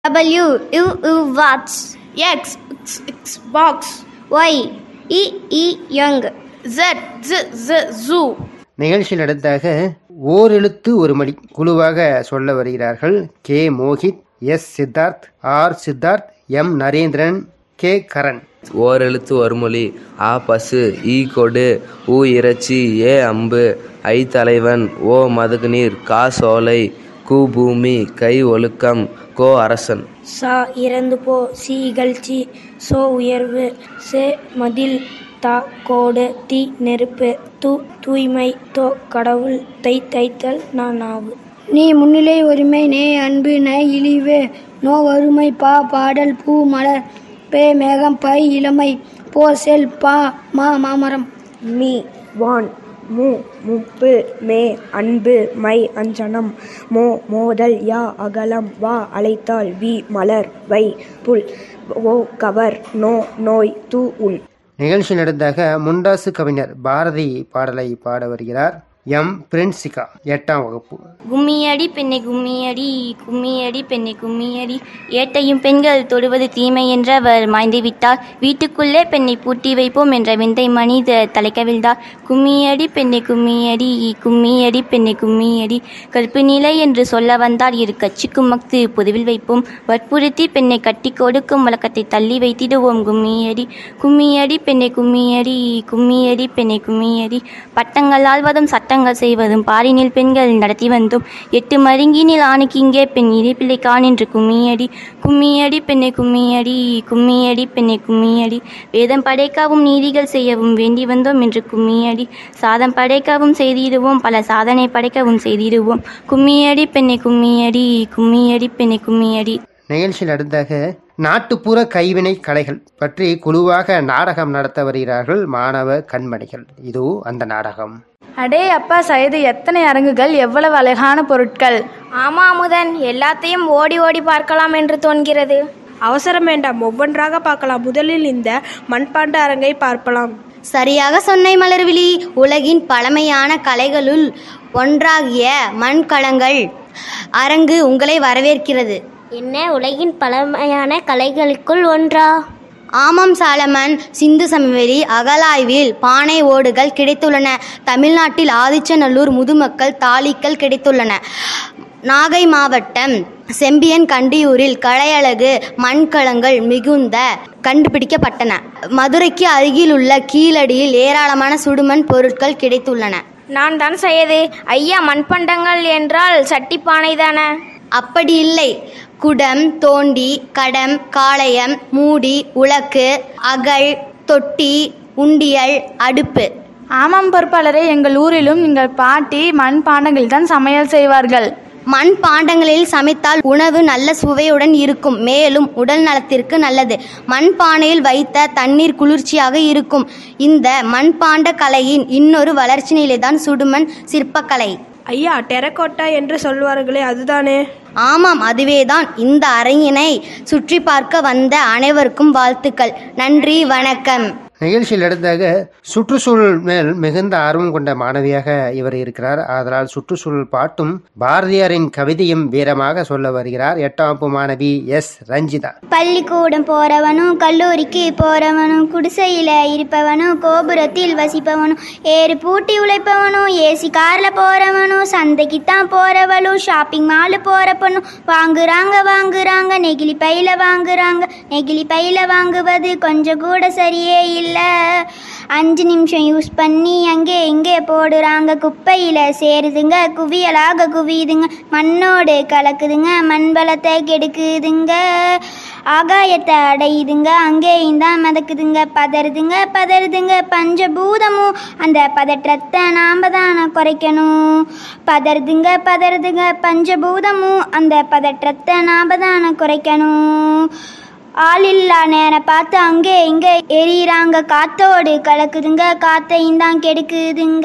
W U U watch X, X, X box. Y E E young Z, Z, Z zoo. நிகழ்ச்சியில் அடுத்தாக ஓரெழுத்து ஒரு மணி குழுவாக சொல்ல வருகிறார்கள் K Mohith S Siddharth R Siddharth M Narendran K Karan ஓரெழுத்து ஒருமொழி ஆ பசு ஈ கொடு ஊ இறைச்சி ஏ அம்பு ஐ தலைவன் ஓ மதகுநீர் கா சோலை கு பூமி கை ஒழுக்கம் கோ அரசன் சா இறந்து போ சி இகழ்ச்சி சோ உயர்வு சே மதில் தா கோடு தி நெருப்பு து தூய்மை தோ கடவுள் தை தைத்தல் நான் நாவு நீ முன்னிலை உரிமை நே அன்பு நை இழிவு நோ வறுமை பா பாடல் பூ மலர் பே மேகம் பை இளமை போ செல் பா மா மாமரம் மீ வான் மு முப்பு மே அன்பு மை அஞ்சனம் மோ மோதல் யா அகலம் வா அழைத்தால் வி மலர் வை புல் ஓ கவர் நோ நோய் தூ உன் நிகழ்ச்சியில் அடுத்தாக முண்டாசு கவிஞர் பாரதி பாடலை பாட வருகிறார் எம் பிரின்சிகா எட்டாம் வகுப்பு கும்மியடி பெண்ணை கும்மியடி கும்மியடி பெண்ணை கும்மியடி ஏட்டையும் பெண்கள் தொடுவது தீமை என்றவர் மாய்ந்து விட்டார் வீட்டுக்குள்ளே பெண்ணை பூட்டி வைப்போம் என்ற விந்தை மனித தலைக்கவிழ்ந்தார் கும்மியடி பெண்ணை கும்மியடி கும்மியடி பெண்ணை கும்மியடி கற்பு நிலை என்று சொல்ல வந்தால் இரு கட்சிக்கும் மக்து பொதுவில் வைப்போம் வற்புறுத்தி பெண்ணை கட்டி கொடுக்கும் வழக்கத்தை தள்ளி வைத்திடுவோம் கும்மியடி கும்மியடி பெண்ணை கும்மியடி கும்மியடி பெண்ணை கும்மியடி பட்டங்கள் ஆள்வதும் சட்டங்கள் செய்வதும் பாரினில் பெண்கள் நடத்தி வந்தோம் எட்டு மருங்கினில் ஆணுக்கு இங்கே பெண் இறைப்பிள்ளை கான் என்று கும்மியடி கும்மியடி பெண்ணை கும்மியடி கும்மியடி பெண்ணை கும்மியடி வேதம் படைக்கவும் நீதிகள் செய்யவும் வேண்டி வந்தோம் என்று கும்மியடி சாதம் படைக்கவும் செய்திடுவோம் பல சாதனை படைக்கவும் செய்திடுவோம் கும்மியடி பெண்ணை கும்மியடி கும்மியடி பெண்ணை கும்மியடி நிகழ்ச்சியில் அடுத்தாக நாட்டுப்புற கைவினை கலைகள் பற்றி குழுவாக நாடகம் நடத்த வருகிறார்கள் மாணவ கண்மணிகள் இது அந்த நாடகம் அடே அப்பா சைது எத்தனை அரங்குகள் எவ்வளவு அழகான பொருட்கள் ஆமா அமுதன் எல்லாத்தையும் ஓடி ஓடி பார்க்கலாம் என்று தோன்கிறது அவசரம் வேண்டாம் ஒவ்வொன்றாக பார்க்கலாம் முதலில் இந்த மண்பாண்ட அரங்கை பார்க்கலாம் சரியாக சொன்னை மலர்விழி உலகின் பழமையான கலைகளுள் ஒன்றாகிய மண்கலங்கள் அரங்கு உங்களை வரவேற்கிறது என்ன உலகின் பழமையான கலைகளுக்குள் ஒன்றா ஆமாம் சாலமன் சிந்து சமவெளி அகலாய்வில் பானை ஓடுகள் கிடைத்துள்ளன தமிழ்நாட்டில் ஆதிச்சநல்லூர் முதுமக்கள் தாலிக்கள் கிடைத்துள்ளன நாகை மாவட்டம் செம்பியன் கண்டியூரில் கலையழகு மண்கலங்கள் மிகுந்த கண்டுபிடிக்கப்பட்டன மதுரைக்கு அருகிலுள்ள கீழடியில் ஏராளமான சுடுமண் பொருட்கள் கிடைத்துள்ளன நான் தான் செய்யது ஐயா மண்பண்டங்கள் என்றால் சட்டிப்பானை தானே அப்படி இல்லை குடம் தோண்டி கடம் காளையம் மூடி உலக்கு அகல் தொட்டி உண்டியல் அடுப்பு ஆமாம் பொறுப்பாளரே எங்கள் ஊரிலும் எங்கள் பாட்டி மண் பாண்டங்களில் தான் சமையல் செய்வார்கள் மண் பாண்டங்களில் சமைத்தால் உணவு நல்ல சுவையுடன் இருக்கும் மேலும் உடல் நலத்திற்கு நல்லது மண் பானையில் வைத்த தண்ணீர் குளிர்ச்சியாக இருக்கும் இந்த மண்பாண்ட கலையின் இன்னொரு வளர்ச்சி நிலைதான் சுடுமண் சிற்பக்கலை ஐயா டெரகோட்டா என்று சொல்வார்களே அதுதானே ஆமாம் அதுவேதான் இந்த அரங்கினை சுற்றி பார்க்க வந்த அனைவருக்கும் வாழ்த்துக்கள் நன்றி வணக்கம் நிகழ்ச்சியில் அடுத்தாக சுற்றுச்சூழல் மேல் மிகுந்த ஆர்வம் கொண்ட மாணவியாக இவர் இருக்கிறார் ஆதலால் சுற்றுச்சூழல் பாட்டும் பாரதியாரின் கவிதையும் வீரமாக சொல்ல வருகிறார் எட்டாம் வகுப்பு மாணவி எஸ் ரஞ்சிதா பள்ளிக்கூடம் போறவனும் கல்லூரிக்கு போறவனும் குடிசையில இருப்பவனும் கோபுரத்தில் வசிப்பவனும் ஏறு பூட்டி உழைப்பவனும் ஏசி கார்ல போறவனும் சந்தைக்கு தான் போறவளும் ஷாப்பிங் மாலு போற பொண்ணும் வாங்குறாங்க வாங்குறாங்க நெகிழி பையில வாங்குறாங்க நெகிழி பையில வாங்குவது கொஞ்சம் கூட சரியே இல்லை அஞ்சு நிமிஷம் யூஸ் பண்ணி அங்கே இங்கே போடுறாங்க குப்பையில் சேருதுங்க குவியலாக குவியுதுங்க மண்ணோடு கலக்குதுங்க மண் பலத்தை கெடுக்குதுங்க ஆகாயத்தை அடையுதுங்க அங்கேயும் தான் மிதக்குதுங்க பதறுதுங்க பதறுதுங்க பஞ்சபூதமும் அந்த பதற்றத்தை நாம் தானே குறைக்கணும் பதறுதுங்க பதறுதுங்க பஞ்சபூதமும் அந்த பதற்றத்தை நாம் தானே குறைக்கணும் ஆளில்லா நேரம் பார்த்து அங்கே இங்கே எரியிறாங்க காத்தோடு கலக்குதுங்க காத்தையும் தான் கெடுக்குதுங்க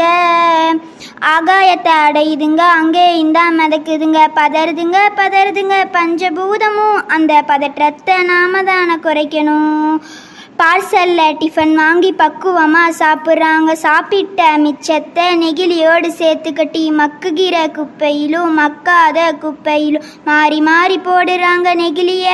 ஆகாயத்தை அடையுதுங்க அங்கே தான் மிதக்குதுங்க பதறுதுங்க பதறுதுங்க பஞ்சபூதமும் அந்த பதற்றத்தை நாம தானே குறைக்கணும் பார்சலில் டிஃபன் வாங்கி பக்குவமாக சாப்பிட்றாங்க சாப்பிட்ட மிச்சத்தை நெகிழியோடு சேர்த்து கட்டி மக்குகிற குப்பையிலும் மக்காத குப்பையிலும் மாறி மாறி போடுறாங்க நெகிழிய